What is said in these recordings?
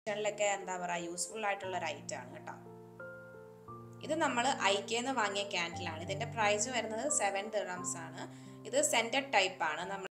കിച്ചണിലൊക്കെ എന്താ പറയുക യൂസ്ഫുൾ ആയിട്ടുള്ള ഒരു ഐറ്റം ആണ് കേട്ടോ ഇത് നമ്മൾ ഐക്കേന്ന് വാങ്ങിയ ക്യാൻഡിലാണ് ഇതിന്റെ പ്രൈസ് വരുന്നത് സെവൻ ദിറംസ് ആണ് ഇത് സെന്റഡ് ടൈപ്പ് ആണ് നമ്മൾ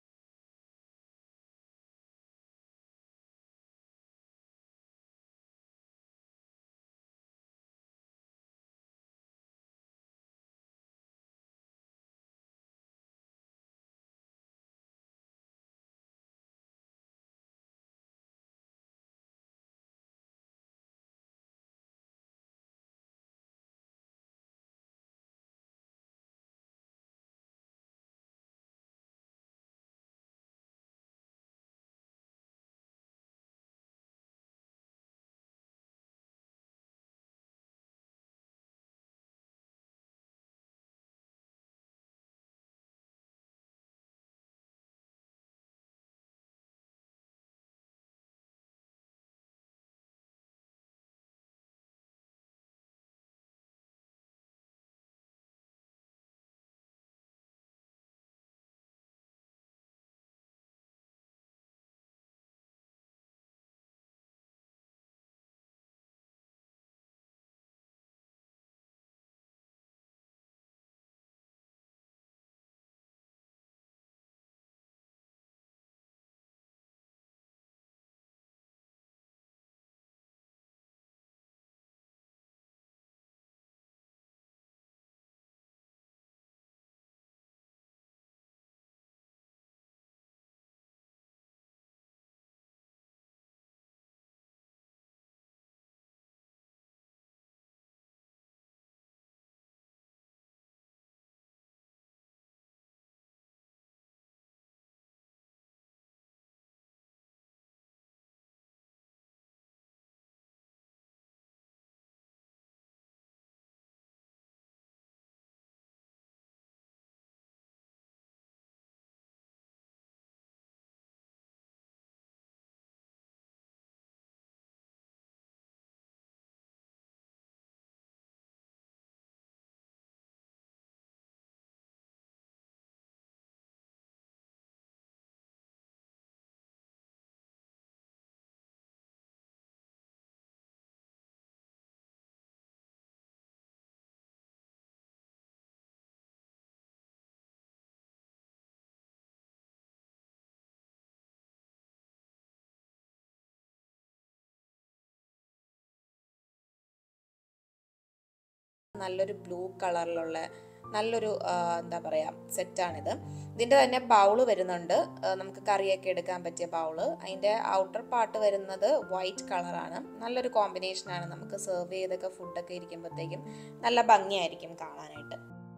നല്ലൊരു ബ്ലൂ കളറിലുള്ള നല്ലൊരു ആ, എന്താ പറയുക സെറ്റാണിത് ഇതിൻ്റെ തന്നെ ബൗള് വരുന്നുണ്ട് ആ, നമുക്ക് കറിയൊക്കെ എടുക്കാൻ പറ്റിയ ബൗള് അതിൻ്റെ ഔട്ടർ പാർട്ട് വരുന്നത് വൈറ്റ് കളറാണ് നല്ലൊരു കോമ്പിനേഷനാണ് നമുക്ക് സെർവ് ചെയ്തൊക്കെ ഫുഡൊക്കെ ഇരിക്കുമ്പോഴത്തേക്കും നല്ല ഭംഗിയായിരിക്കും കാണാനായിട്ട്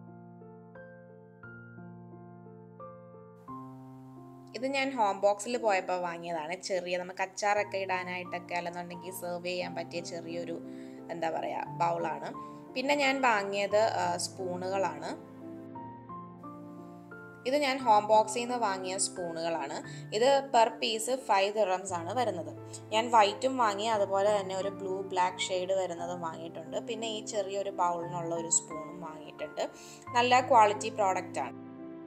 ഇത് ഞാൻ ഹോം ബോക്സിൽ പോയപ്പോൾ വാങ്ങിയതാണ് ചെറിയ നമുക്ക് അച്ചാറൊക്കെ ഇടാനായിട്ടൊക്കെ അല്ലെന്നുണ്ടെങ്കിൽ സെർവ് ചെയ്യാൻ പറ്റിയ ചെറിയൊരു എന്താ പറയുക ബൗളാണ് പിന്നെ ഞാൻ വാങ്ങിയത് ആ, സ്പൂണുകളാണ് ഇത് ഞാൻ ഹോം ബോക്സിൽ നിന്ന് വാങ്ങിയ സ്പൂണുകളാണ് ഇത് പെർ പീസ് ഫൈവ് ദിറംസ് ആണ് വരുന്നത് ഞാൻ വൈറ്റും വാങ്ങി അതുപോലെ തന്നെ ഒരു ബ്ലൂ ബ്ലാക്ക് ഷെയ്ഡ് വരുന്നതും വാങ്ങിയിട്ടുണ്ട് പിന്നെ ഈ ചെറിയൊരു ബൗളിനുള്ള ഒരു സ്പൂണും വാങ്ങിയിട്ടുണ്ട് നല്ല ക്വാളിറ്റി പ്രോഡക്റ്റ് ആണ്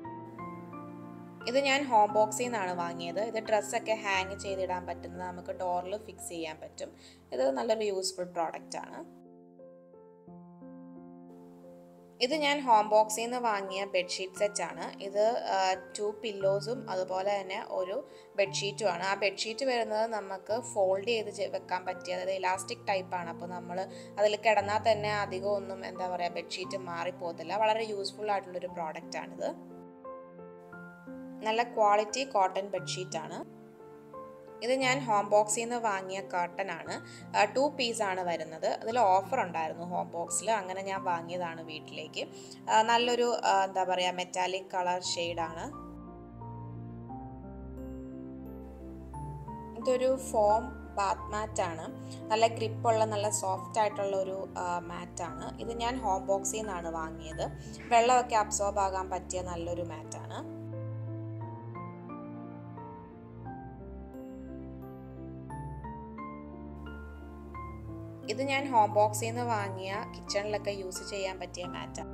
ഇത് ഞാൻ ഹോം ബോക്സിൽ നിന്നാണ് വാങ്ങിയത് ഇത് ഡ്രസ്സൊക്കെ ഹാങ് ചെയ്തിടാൻ പറ്റുന്നത് നമുക്ക് ഡോറിൽ ഫിക്സ് ചെയ്യാൻ പറ്റും ഇത് നല്ലൊരു യൂസ്ഫുൾ പ്രോഡക്റ്റ് ആണ് ഇത് ഞാൻ ഹോം ബോക്സിൽ നിന്ന് വാങ്ങിയ ബെഡ്ഷീറ്റ് സെറ്റ് ആണ് ഇത് ടു പില്ലോസും അതുപോലെ തന്നെ ഒരു ബെഡ്ഷീറ്റും ആണ് ആ ബെഡ്ഷീറ്റ് വരുന്നത് നമുക്ക് ഫോൾഡ് ചെയ്ത് ചെ- വെക്കാൻ പറ്റിയ അതായത് ഇലാസ്റ്റിക് ടൈപ്പാണ് അപ്പോൾ നമ്മൾ അതിൽ കിടന്നാൽ തന്നെ അധികം ഒന്നും എന്താ പറയുക ബെഡ്ഷീറ്റ് മാറിപ്പോകത്തില്ല വളരെ യൂസ്ഫുൾ ആയിട്ടുള്ളൊരു പ്രോഡക്റ്റ് ആണിത് നല്ല ക്വാളിറ്റി കോട്ടൺ ബെഡ്ഷീറ്റ് ആണ് ഇത് ഞാൻ ഹോം ബോക്സിൽ നിന്ന് വാങ്ങിയ കർട്ടൻ ആണ് ടു പീസ് ആണ് വരുന്നത് അതിൽ ഓഫർ ഉണ്ടായിരുന്നു ഹോം ബോക്സിൽ അങ്ങനെ ഞാൻ വാങ്ങിയതാണ് വീട്ടിലേക്ക് ആ, നല്ലൊരു ആ, എന്താ പറയുക മെറ്റാലിക് കളർ ഷെയ്ഡാണ് ഇതൊരു ഫോം ബാത്ത് മാറ്റ് ആണ് നല്ല ഗ്രിപ്പുള്ള നല്ല സോഫ്റ്റ് ആയിട്ടുള്ള ഒരു മാറ്റാണ് ഇത് ഞാൻ ഹോം ബോക്സിൽ നിന്നാണ് വാങ്ങിയത് വെള്ളമൊക്കെ അബ്സോർബ് ആകാൻ പറ്റിയ നല്ലൊരു മാറ്റാണ് ഇത് ഞാൻ ഹോം ബോക്സിൽ നിന്ന് വാങ്ങിയ കിച്ചണിലൊക്കെ യൂസ് ചെയ്യാൻ പറ്റിയ മാറ്റാണ്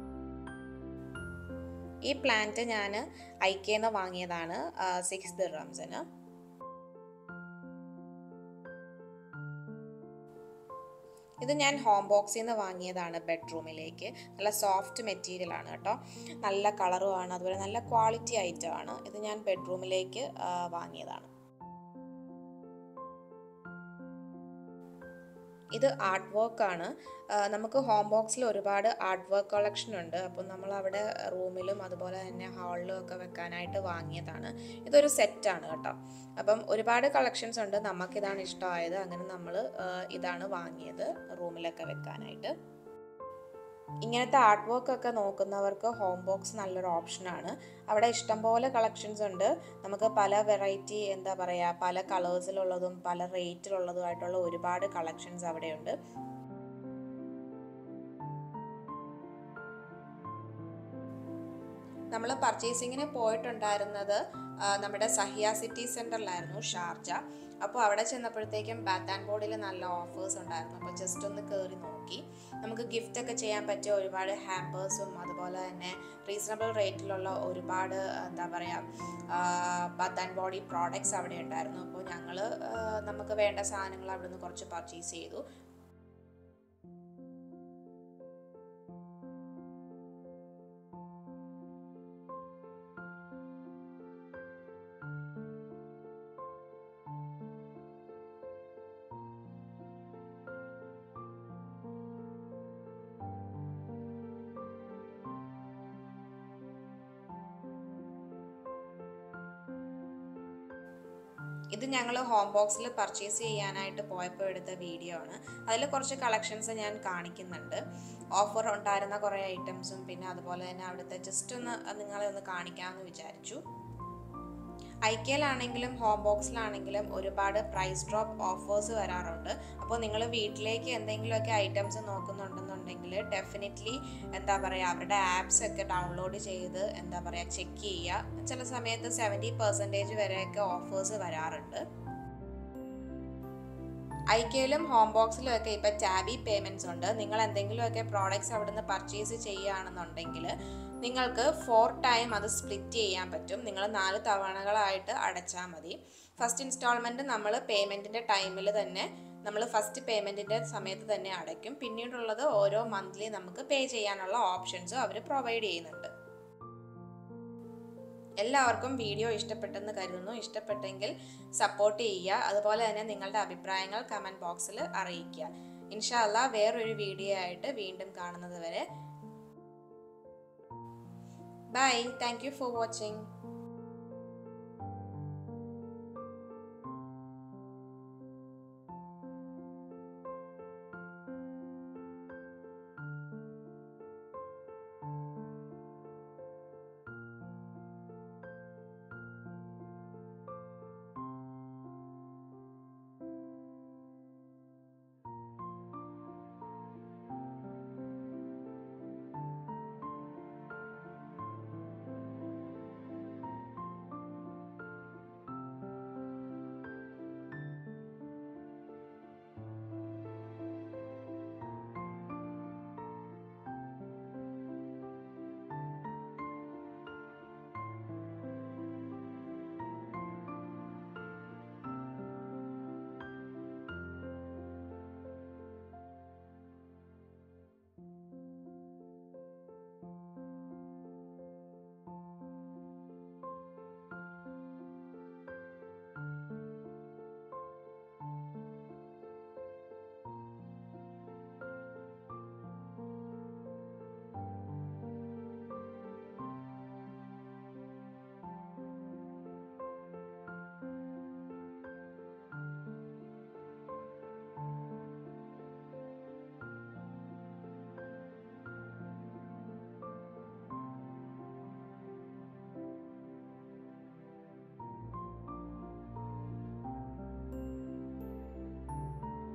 ഈ പ്ലാന്റ് ഞാൻ ഐക്കേന്ന് വാങ്ങിയതാണ് സിക്സ് ദിറംസിന് ഇത് ഞാൻ ഹോം ബോക്സിൽ നിന്ന് വാങ്ങിയതാണ് ബെഡ്റൂമിലേക്ക് നല്ല സോഫ്റ്റ് മെറ്റീരിയൽ ആണ് കേട്ടോ നല്ല കളറുമാണ് അതുപോലെ നല്ല ക്വാളിറ്റി ഐറ്റമാണ് ഇത് ഞാൻ ബെഡ്റൂമിലേക്ക് ആ, വാങ്ങിയതാണ് ഇത് ആർട്ട് വർക്കാണ് നമുക്ക് ഹോം ബോക്സിൽ ഒരുപാട് ആർട്ട് വർക്ക് കളക്ഷൻ ഉണ്ട് അപ്പം നമ്മൾ അവിടെ റൂമിലും അതുപോലെ തന്നെ ഹാളിലും ഒക്കെ വെക്കാനായിട്ട് വാങ്ങിയതാണ് ഇതൊരു സെറ്റാണ് കേട്ടോ അപ്പം ഒരുപാട് കളക്ഷൻസ് ഉണ്ട് നമുക്കിതാണ് ഇഷ്ടമായത് അങ്ങനെ നമ്മൾ ഇതാണ് വാങ്ങിയത് റൂമിലൊക്കെ വെക്കാനായിട്ട് ഇങ്ങനത്തെ ആർട്ട് വർക്ക് ഒക്കെ നോക്കുന്നവർക്ക് ഹോം ബോക്സ് നല്ലൊരു ഓപ്ഷനാണ് അവിടെ ഇഷ്ടംപോലെ കളക്ഷൻസ് ഉണ്ട് നമുക്ക് പല വെറൈറ്റി എന്താ പറയുക പല കളേഴ്സിലുള്ളതും പല റേറ്റിലുള്ളതുമായിട്ടുള്ള ഒരുപാട് കളക്ഷൻസ് അവിടെയുണ്ട് നമ്മൾ പർച്ചേസിങ്ങിന് പോയിട്ടുണ്ടായിരുന്നത് ആ, നമ്മുടെ സഹിയ സിറ്റി സെൻറ്ററിലായിരുന്നു ഷാർജ അപ്പോൾ അവിടെ ചെന്നപ്പോഴത്തേക്കും ബാത്ത് ആൻഡ് ബോർഡിൽ നല്ല ഓഫേഴ്സ് ഉണ്ടായിരുന്നു അപ്പോൾ ജസ്റ്റ് ഒന്ന് കയറി നോക്കി നമുക്ക് ഗിഫ്റ്റ് ഒക്കെ ചെയ്യാൻ പറ്റിയ ഒരുപാട് ഹാമ്പേഴ്സും അതുപോലെ തന്നെ റീസണബിൾ റേറ്റിലുള്ള ഒരുപാട് എന്താ പറയുക ബാത്ത് ആൻഡ് ബോഡി പ്രോഡക്ട്സ് അവിടെ ഉണ്ടായിരുന്നു അപ്പോൾ ഞങ്ങൾ നമുക്ക് വേണ്ട സാധനങ്ങൾ അവിടെ നിന്ന് കുറച്ച് പർച്ചേസ് ചെയ്തു ഇത് ഞങ്ങൾ ഹോം ബോക്സിൽ പർച്ചേസ് ചെയ്യാനായിട്ട് പോയപ്പോൾ എടുത്ത വീഡിയോ ആണ് അതിൽ കുറച്ച് കളക്ഷൻസ് ഞാൻ കാണിക്കുന്നുണ്ട് ഓഫർ ഉണ്ടായിരുന്ന കുറേ ഐറ്റംസും പിന്നെ അതുപോലെ തന്നെ അവിടുത്തെ ജസ്റ്റ് ഒന്ന് നിങ്ങളെ ഒന്ന് കാണിക്കാമെന്ന് വിചാരിച്ചു ഐക്കയിലാണെങ്കിലും ഹോം ബോക്സിലാണെങ്കിലും ഒരുപാട് പ്രൈസ് ഡ്രോപ്പ് ഓഫേഴ്സ് വരാറുണ്ട് അപ്പോൾ നിങ്ങൾ വീട്ടിലേക്ക് എന്തെങ്കിലുമൊക്കെ ഐറ്റംസ് നോക്കുന്നുണ്ടെന്നുണ്ടെങ്കിൽ ഡെഫിനറ്റ്ലി എന്താ പറയുക അവരുടെ ആപ്സ് ഒക്കെ ഡൗൺലോഡ് ചെയ്ത് എന്താ പറയുക ചെക്ക് ചെയ്യുക ചില സമയത്ത് സെവൻറ്റി പെർസെൻറ്റേജ് വരെയൊക്കെ ഓഫേഴ്സ് വരാറുണ്ട് ഐക്കയിലും ഹോം ബോക്സിലും ഒക്കെ ഇപ്പം ടാബി പേയ്മെൻറ്റ്സ് ഉണ്ട് നിങ്ങൾ എന്തെങ്കിലുമൊക്കെ പ്രോഡക്റ്റ്സ് അവിടുന്ന് പർച്ചേസ് ചെയ്യുകയാണെന്നുണ്ടെങ്കിൽ നിങ്ങൾക്ക് ഫോർ ടൈം അത് സ്പ്ലിറ്റ് ചെയ്യാൻ പറ്റും നിങ്ങൾ നാല് തവണകളായിട്ട് അടച്ചാൽ മതി ഫസ്റ്റ് ഇൻസ്റ്റാൾമെൻറ്റ് നമ്മൾ പേയ്മെൻറ്റിൻ്റെ ടൈമിൽ തന്നെ നമ്മൾ ഫസ്റ്റ് പേയ്മെൻറ്റിൻ്റെ സമയത്ത് തന്നെ അടയ്ക്കും പിന്നീടുള്ളത് ഓരോ മന്ത്ലി നമുക്ക് പേ ചെയ്യാനുള്ള ഓപ്ഷൻസും അവർ പ്രൊവൈഡ് ചെയ്യുന്നുണ്ട് എല്ലാവർക്കും വീഡിയോ ഇഷ്ടപ്പെട്ടെന്ന് കരുതുന്നു ഇഷ്ടപ്പെട്ടെങ്കിൽ സപ്പോർട്ട് ചെയ്യുക അതുപോലെ തന്നെ നിങ്ങളുടെ അഭിപ്രായങ്ങൾ കമൻറ്റ് ബോക്സിൽ അറിയിക്കുക ഇൻഷാല്ല വേറൊരു വീഡിയോ ആയിട്ട് വീണ്ടും കാണുന്നത് വരെ bye thank you for watching